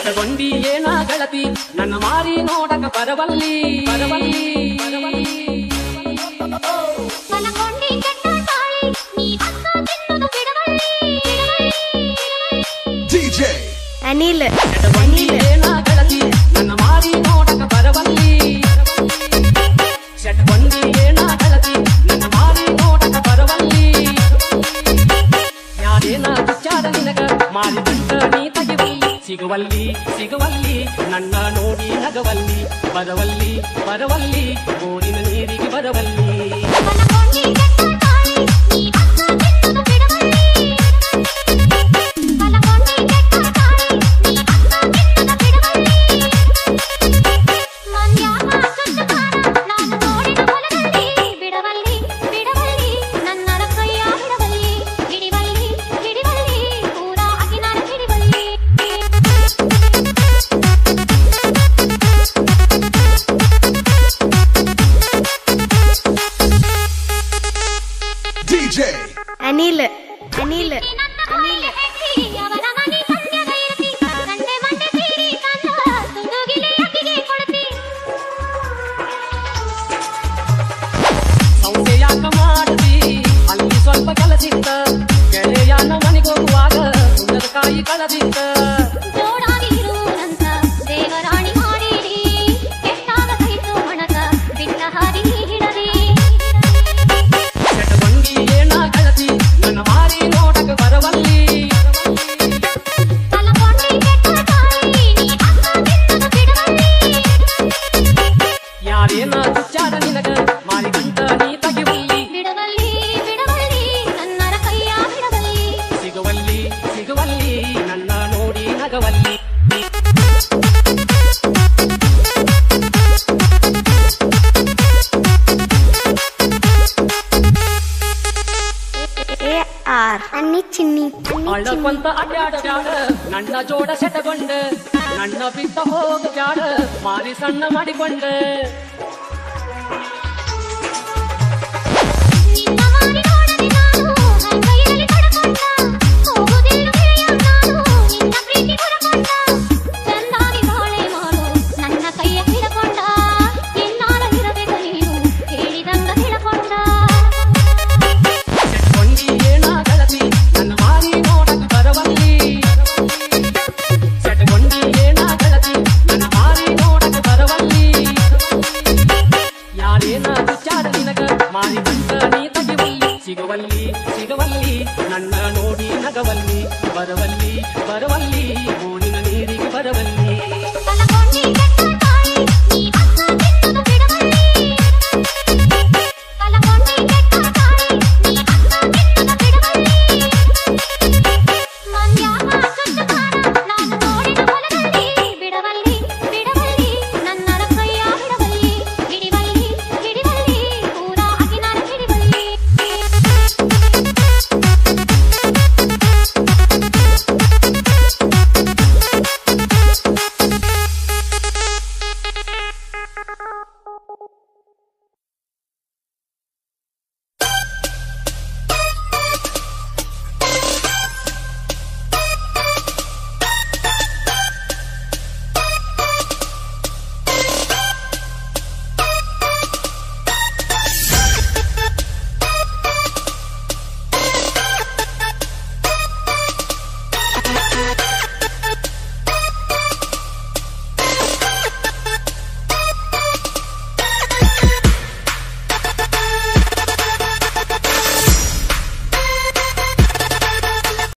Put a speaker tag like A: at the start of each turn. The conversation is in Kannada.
A: ಕೆಟಗೊಂಡಿ ಏನ ಗಳತಿ ನನ್ನ ಮಾರಿ ನೋಡಕ ಬರವಲ್ಲಿ ಬರವಲ್ಲಿ ಬರವಲ್ಲಿ
B: ಮನಗೊಂಡಿ ಕೆಟ್ಟ ತಾಳಿ ನೀ ಹಕ್ಕ ತಿನ್ನುದು ಬಿಡವಲ್ಲಿ
C: DJ
D: ಅನಿಲ್
A: ಕೆಟಗೊಂಡಿ ಏನ ಗಳತಿ ನನ್ನ ಮಾರಿ ನೋಡಕ ಬರವಲ್ಲಿ ಕೆಟಗೊಂಡಿ ಏನ ಗಳತಿ ನನ್ನ ಮಾರಿ ನೋಡಕ ಬರವಲ್ಲಿ ಯಾರೇನ ವಿಚಾರ ನಿನಗ ಮಾರಿ ಬಿಟ್ಟ ನೀ ತೆಗಿವಲ್ಲಿ ಸಿಗುವಲ್ಲಿ ಸಿಗುವಲ್ಲಿ ನನ್ನ ನೋಡಿ ನಗವಲ್ಲಿ ಬರವಲ್ಲಿ ಬರವಲ್ಲಿ ಬೋರಿನ ನೀರಿಗೆ ಬರವಲ್ಲಿ
B: ಮನಗೊಂಡಿ ಕೆಟ್ಟ ತಾಳಿ ನೀ ಹಕ್ಕ ತಿನ್ನುದು ಬಿಡವಲ್ಲಿ ಮನಗೊಂಡಿ ಕೆಟ್ಟ ತಾಳಿ ನೀ ಹಕ್ಕ ತಿನ್ನುದು ಬಿಡವಲ್ಲಿ ಮಂಡ್ಯಾಗ ಸುತ್ತುತ್ತಾರ ನಾನು ನೋಡಿದ ಹೊಲದಲ್ಲಿ ಬಿಡವಲ್ಲಿ ಬಿಡವಲ್ಲಿ ನನ್ನ ಕೈಯ ಹಿಡವಲ್ಲಿ ಹಿಡಿವಲ್ಲಿ ಹಿಡಿವಲ್ಲಿ ಪೂರ ಅಗಿನಾರ ಹಿಡಿವಲ್ಲಿ
C: DJ
D: ಅನಿಲ್ ಅನಿಲ್
B: ನನ್ನ ಬಾಯಿಗೆ ಹೆಕ್ಕಿ ಅವನ ಮನೆ ಸಂಧ್ಯಾಗ ಇರತಿ ಗಂಡೆ ಮಂಡೆ ತೀರಿ ಕನ್ನ ತುಂಡುಗಿಲೆ ಅಕ್ಕಿಗೆ ಕೊಡತಿ
A: ಸೌಂಡೆ ಯಾಕ ಮಾಡದಿ ಅಲ್ಲಿ ಸ್ವಲ್ಪ ಕೆಲಸಿತ್ತ ಗೆಳೆಯನ ಮನೆಗೆ ಹೋಗುವಾಗ ಸುಂದರ ಕಾಯಿ ಕಳದಿತ್ತ
B: ಜೋಡಾಗಿ ಇರುವಂತ ದೇವರಾಣಿ ಮಾಡಿರಿ ಕೆಟ್ಟಾಗ ಸಹಿತು ಮಣಕ ಬಿಟ್ಟ ಹಾದಿ ಹಿಡರಿ
A: ಕೆಟಗೊಂಡಿ ಏನ ಗಳತಿ ನನ್ನ ಮಾರಿ ನೋಡಕ ಬರವಲ್ಲಿ
B: ತಲಕೊಂಡಿ ಕೆಟ್ಟ ತಾಳಿ ನೀ ಹಕ್ಕ ತಿನ್ನದು ಬಿಡವಲ್ಲಿ
A: ಯಾರೇನ ವಿಚಾರ ನಿನಗ ಮಾರಿ ಗಂಟ ನೀ ತೆಗಿವಲ್ಲಿ
B: ಬಿಡವಲ್ಲಿ ಬಿಡವಲ್ಲಿ ನನ್ನರ ಕೈಯ ಬಿಡವಲ್ಲಿ
A: ಸಿಗುವಲ್ಲಿ ಸಿಗುವಲ್ಲಿ ನನ್ನ ನೋಡಿ ನಗವಲ್ಲಿ
D: ಎ ಆರ್ ಅನ್ನಿ ಚಿನ್ನಿ
A: ಅಳ್ಳಕೊಂತ ಅಡ್ಡಾಡ ಬ್ಯಾಡ ನನ್ನ ಜೋಡ ಸೆಟಗೊಂಡ ನನ್ನ ಬಿದ್ದ ಹೋಗ ಬ್ಯಾಡ ಮಾರಿ ಸಣ್ಣ ಮಾಡಿಕೊಂಡ
B: ನಿನ್ನ ಮಾರಿ ನೋಡದೆ ನಾನು ಕೈಯಲ್ಲಿ ಕಡಕೊಂಡ ಹೋಗುವುದಿಲ್ಲ ಗೆಳೆಯ ನಾನು ನಿನ್ನ ಪ್ರೀತಿ ಹೊರಕೊಂಡ ಚಂದಾಗಿ ಬಾಳೆ ಮಾಡು ನನ್ನ ಕೈಯ ಹಿಡಕೊಂಡ ಎನ್ನಾಲ ಇರಬೇಕು ನೀನು ಹೇಳಿದಂಗ ಹಿಡಕೊಂಡ
A: ಸೆಟ್ಕೊಂಡಿ ಏನ ಗಳತಿ ನನ್ನ ಮಾರಿ ನೋಡಕ ಬರವಲ್ಲಿ ಸೆಟ್ಕೊಂಡಿ ಏನ ಗಳತಿ ನನ್ನ ಮಾರಿ ನೋಡಕ ಬರವಲ್ಲಿ ಯಾರೇನ ವಿಚಾರ ನಿನಗ ಮಾರಿ ಗಂಟ ನೀ ತೆಗಿವಲ್ಲಿ ಸಿಗುವಲ್ಲಿ ಸಿಗುವಲ್ಲಿ ನನ್ನ ನೋಡಿ ನಗವಲ್ಲಿ ಬರವಲ್ಲಿ ಬರವಲ್ಲಿ ಊರಿನ ನೀರಿಗೆ ಬರವಲ್ಲಿ
B: ತಲಕೊಂಡಿ ಕೆಟ್ಟ